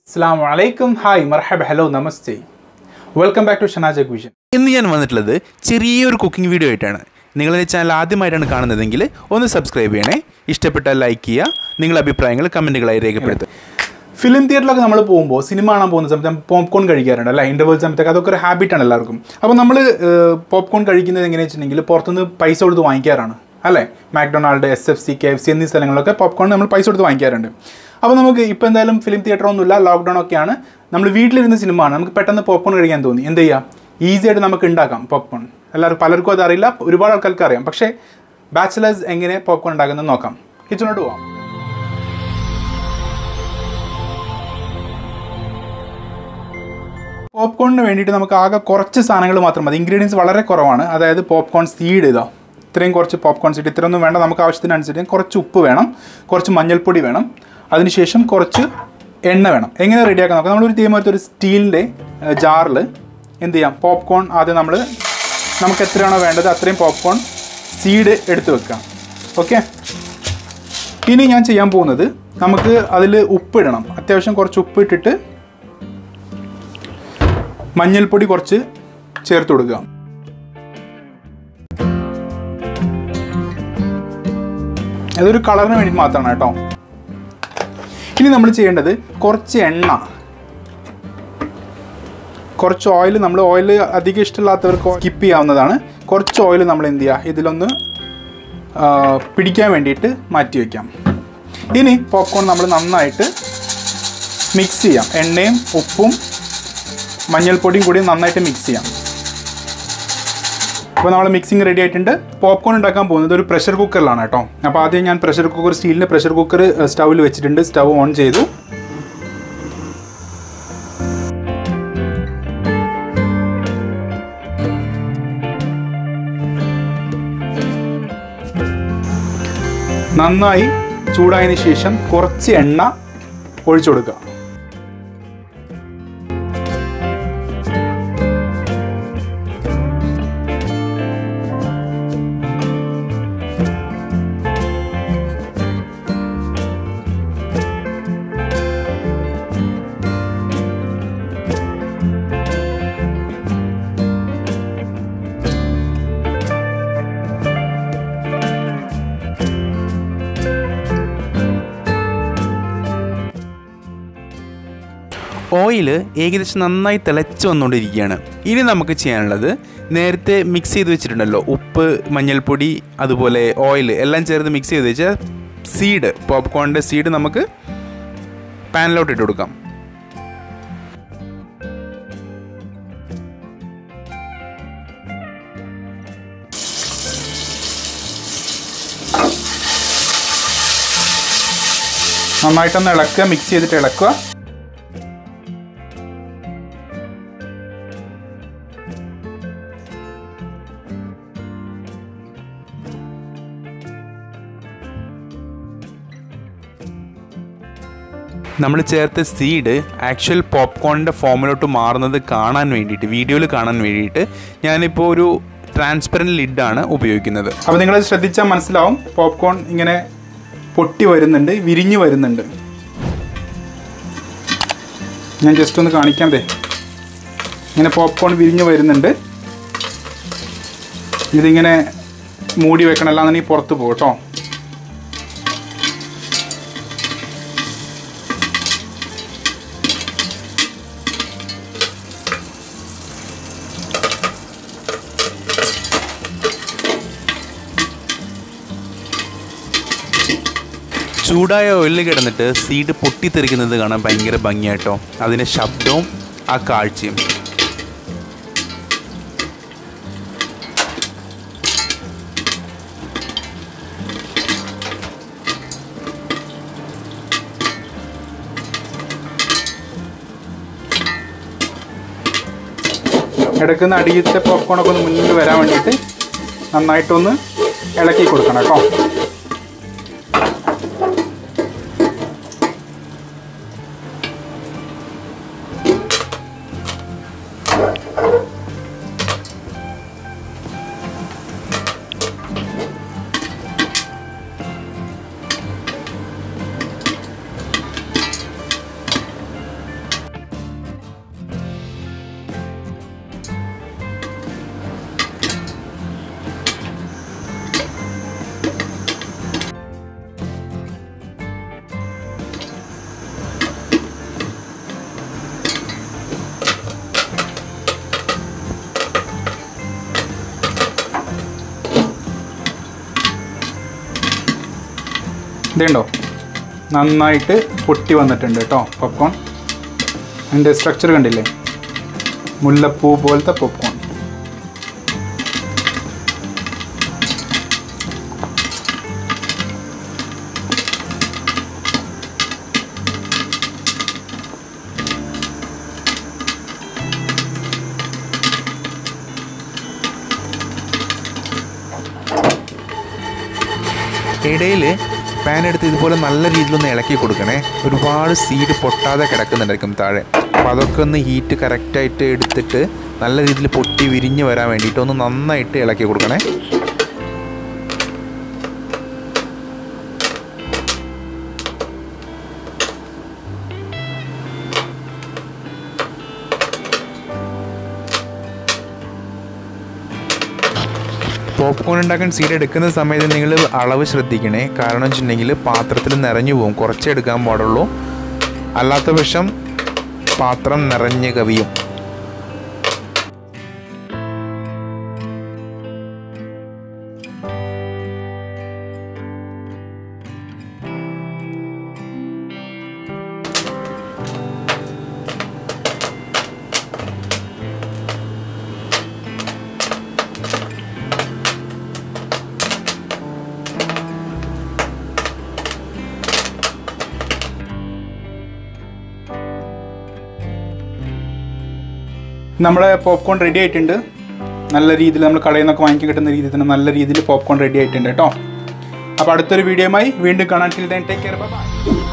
അസ്സാം വലൈക്കും ഹായ് മർഹബ ഹലോ നമസ്തേ വെൽക്കം ബാക്ക് ടു ഷനാജക് വിഷൻ ഇന്ന് ഞാൻ വന്നിട്ടുള്ളത് ചെറിയൊരു കുക്കിംഗ് വീഡിയോ ആയിട്ടാണ് നിങ്ങളുടെ ചാനൽ ആദ്യമായിട്ടാണ് കാണുന്നതെങ്കിൽ ഒന്ന് സബ്സ്ക്രൈബ് ചെയ്യണേ ഇഷ്ടപ്പെട്ടാൽ ലൈക്ക് ചെയ്യുക നിങ്ങളുടെ അഭിപ്രായങ്ങൾ കമൻറ്റുകളായി രേഖപ്പെടുത്തുക ഫിലിം തിയേറ്ററിലൊക്കെ നമ്മൾ പോകുമ്പോൾ സിനിമ കാണാൻ പോകുന്ന സമയത്ത് പോപ്കോൺ കഴിക്കാറുണ്ട് അല്ല ഇൻ്റർവൽ സമയത്തൊക്കെ അതൊക്കെ ഒരു ഹാബിറ്റാണ് എല്ലാവർക്കും അപ്പോൾ നമ്മൾ പോപ്കോൺ കഴിക്കുന്നത് എങ്ങനെയാണെന്ന് വെച്ചിട്ടുണ്ടെങ്കിൽ പുറത്തുനിന്ന് പൈസ കൊടുത്ത് വാങ്ങിക്കാറാണ് അല്ലേ McDonald's F C K F C എന്നീ സ്ഥലങ്ങളിലൊക്കെ പോപ്കോൺ നമ്മൾ പൈസ കൊടുത്ത് വാങ്ങിക്കാറുണ്ട് അപ്പോൾ നമുക്ക് ഇപ്പോൾ എന്തായാലും ഫിലിം തിയേറ്റർ ഒന്നുമില്ല ലോക്ക്ഡൗൺ ഒക്കെയാണ് നമ്മൾ വീട്ടിലിരുന്ന സിനിമ ആണ് നമുക്ക് പെട്ടെന്ന് പോപ്കോൺ കഴിക്കാൻ തോന്നി എന്ത് ചെയ്യാം ഈസി ആയിട്ട് നമുക്ക് ഉണ്ടാക്കാം പോപ്കോൺ എല്ലാവർക്കും പലർക്കും അത് അറിയില്ല ഒരുപാട് ആൾക്കാർക്ക് അറിയാം പക്ഷേ ബാച്ചിലേഴ്സ് എങ്ങനെ പോപ്കോൺ ഉണ്ടാക്കുന്നത് നോക്കാം കിച്ചണോട്ട് പോവാം പോപ്കോണിന് വേണ്ടിയിട്ട് നമുക്ക് ആകെ കുറച്ച് സാധനങ്ങൾ മാത്രം മതി ഇൻഗ്രീഡിയൻസ് വളരെ കുറവാണ് അതായത് പോപ്കോൺ സീഡ് ഇതോ ഇത്രയും കുറച്ച് പോപ്കോൺ സീഡ് ഇത്രയൊന്നും വേണ്ട നമുക്ക് ആവശ്യത്തിനനുസരിച്ച് കുറച്ച് ഉപ്പ് വേണം കുറച്ച് മഞ്ഞൾപ്പൊടി വേണം അതിനുശേഷം കുറച്ച് എണ്ണ വേണം എങ്ങനെ റെഡിയാക്കാൻ നോക്കാം നമ്മളൊരു തീരുമാനത്തിൽ ഒരു സ്റ്റീലിൻ്റെ ജാറിൽ എന്ത് ചെയ്യാം പോപ്കോൺ ആദ്യം നമ്മൾ നമുക്ക് എത്രയാണോ വേണ്ടത് അത്രയും പോപ്കോൺ സീഡ് എടുത്ത് വെക്കാം ഓക്കെ ഇനി ഞാൻ ചെയ്യാൻ പോകുന്നത് നമുക്ക് അതിൽ ഉപ്പിടണം അത്യാവശ്യം കുറച്ച് ഉപ്പ് ഇട്ടിട്ട് മഞ്ഞൾപ്പൊടി കുറച്ച് ചേർത്ത് കൊടുക്കുക അതൊരു കളറിന് വേണ്ടി മാത്രമാണ് കേട്ടോ ഇനി നമ്മൾ ചെയ്യേണ്ടത് കുറച്ച് എണ്ണ കുറച്ച് ഓയിൽ നമ്മൾ ഓയിൽ അധികം ഇഷ്ടമില്ലാത്തവർക്ക് സ്കിപ്പ് ചെയ്യാവുന്നതാണ് കുറച്ച് ഓയിൽ നമ്മൾ എന്ത് ചെയ്യുക ഇതിലൊന്ന് ആ, പിടിക്കാൻ വേണ്ടിയിട്ട് മാറ്റി വയ്ക്കാം ഇനി പോപ്കോൺ നമ്മൾ നന്നായിട്ട് മിക്സ് ചെയ്യാം എണ്ണയും ഉപ്പും മഞ്ഞൾപ്പൊടിയും കൂടി നന്നായിട്ട് മിക്സ് ചെയ്യാം അപ്പോൾ നമ്മൾ മിക്സിങ് റെഡി ആയിട്ടുണ്ട് പോപ്കോൺ ഉണ്ടാക്കാൻ പോകുന്നത് ഒരു പ്രഷർ കുക്കറിലാണ് കേട്ടോ അപ്പോൾ ആദ്യം ഞാൻ പ്രഷർ കുക്കർ സ്റ്റീലിൻ്റെ പ്രഷർ കുക്കർ സ്റ്റൗവിൽ വെച്ചിട്ടുണ്ട് സ്റ്റവ് ഓൺ ചെയ്തു നന്നായി ചൂടായതിനു ശേഷം കുറച്ച് എണ്ണ ഒഴിച്ചു കൊടുക്കുക ഓയിൽ ഏകദേശം നന്നായി തിളച്ച് വന്നുകൊണ്ടിരിക്കുകയാണ് ഇനി നമുക്ക് ചെയ്യാനുള്ളത് നേരത്തെ മിക്സ് ചെയ്ത് വെച്ചിട്ടുണ്ടല്ലോ ഉപ്പ് മഞ്ഞൾപ്പൊടി അതുപോലെ ഓയിൽ എല്ലാം ചേർത്ത് മിക്സ് ചെയ്ത് വെച്ച സീഡ് പോപ്കോണിൻ്റെ സീഡ് നമുക്ക് പാനിലോട്ട് ഇട്ട് കൊടുക്കാം നന്നായിട്ടൊന്ന് ഇളക്കുക മിക്സ് ചെയ്തിട്ട് ഇളക്കുക നമ്മൾ ചേർത്ത സീഡ് ആക്ച്വൽ പോപ്കോണിൻ്റെ ഫോമിലോട്ട് മാറുന്നത് കാണാൻ വേണ്ടിയിട്ട് വീഡിയോയിൽ കാണാൻ വേണ്ടിയിട്ട് ഞാനിപ്പോൾ ഒരു ട്രാൻസ്പെറൻറ്റ് ലിഡാണ് ഉപയോഗിക്കുന്നത് അപ്പോൾ നിങ്ങൾ ശ്രദ്ധിച്ചാൽ മനസ്സിലാവും പോപ്കോൺ ഇങ്ങനെ പൊട്ടി വരുന്നുണ്ട് വിരിഞ്ഞ് വരുന്നുണ്ട് ഞാൻ ജസ്റ്റ് ഒന്ന് കാണിക്കാം ദേ ഇങ്ങനെ പോപ്കോൺ വിരിഞ്ഞ് വരുന്നുണ്ട് ഇതിങ്ങനെ മൂടി വെക്കണം അല്ലാന്നുണ്ടെങ്കിൽ പുറത്ത് പോകും കേട്ടോ ചൂടായ ഓയിലിൽ കിടന്നിട്ട് സീഡ് പൊട്ടിത്തെറിക്കുന്നത് കാണാൻ ഭയങ്കര ഭംഗിയായിട്ടോ അതിൻ്റെ ശബ്ദവും ആ കാഴ്ചയും ഇടയ്ക്കുന്ന അടിയത്തെ പോപ്കോണൊക്കെ ഒന്ന് മുന്നിൽ വരാൻ വേണ്ടിയിട്ട് നന്നായിട്ടൊന്ന് ഇളക്കി കൊടുക്കണം കേട്ടോ ഇതുണ്ടോ നന്നായിട്ട് പൊട്ടി വന്നിട്ടുണ്ട് കേട്ടോ പോപ്കോൺ അതിൻ്റെ സ്ട്രക്ചർ കണ്ടില്ലേ മുല്ലപ്പൂ പോലത്തെ പോപ്കോൺ ഇടയിൽ പാൻ എടുത്ത് ഇതുപോലെ നല്ല രീതിയിലൊന്ന് ഇളക്കി കൊടുക്കണേ ഒരുപാട് സീഡ് പൊട്ടാതെ കിടക്കുന്നുണ്ടായിരിക്കും താഴെ അപ്പോൾ അതൊക്കെ ഒന്ന് ഹീറ്റ് കറക്റ്റായിട്ട് എടുത്തിട്ട് നല്ല രീതിയിൽ പൊട്ടി വിരിഞ്ഞ് വരാൻ വേണ്ടിയിട്ട് ഒന്ന് നന്നായിട്ട് ഇളക്കി കൊടുക്കണേ പോപ്കോൺ ഉണ്ടാക്കാൻ സീഡ് എടുക്കുന്ന സമയത്ത് നിങ്ങൾ അളവ് ശ്രദ്ധിക്കണേ കാരണം വെച്ചിട്ടുണ്ടെങ്കിൽ പാത്രത്തിൽ നിറഞ്ഞു പോകും കുറച്ചേ എടുക്കാൻ പാടുള്ളൂ അല്ലാത്ത പക്ഷം പാത്രം നിറഞ്ഞ് കവിയും നമ്മുടെ പോപ്കോൺ റെഡി ആയിട്ടുണ്ട് നല്ല രീതിയിൽ നമ്മൾ കടയിൽ നിന്നൊക്കെ വാങ്ങിക്കാൻ കിട്ടുന്ന രീതിയിൽ തന്നെ നല്ല രീതിയിൽ പോപ്കോൺ റെഡി ആയിട്ടുണ്ട് കേട്ടോ അപ്പോൾ അടുത്തൊരു വീഡിയോയുമായി വീണ്ടും കാണാൻ ടേക്ക് കെയർ ബൈ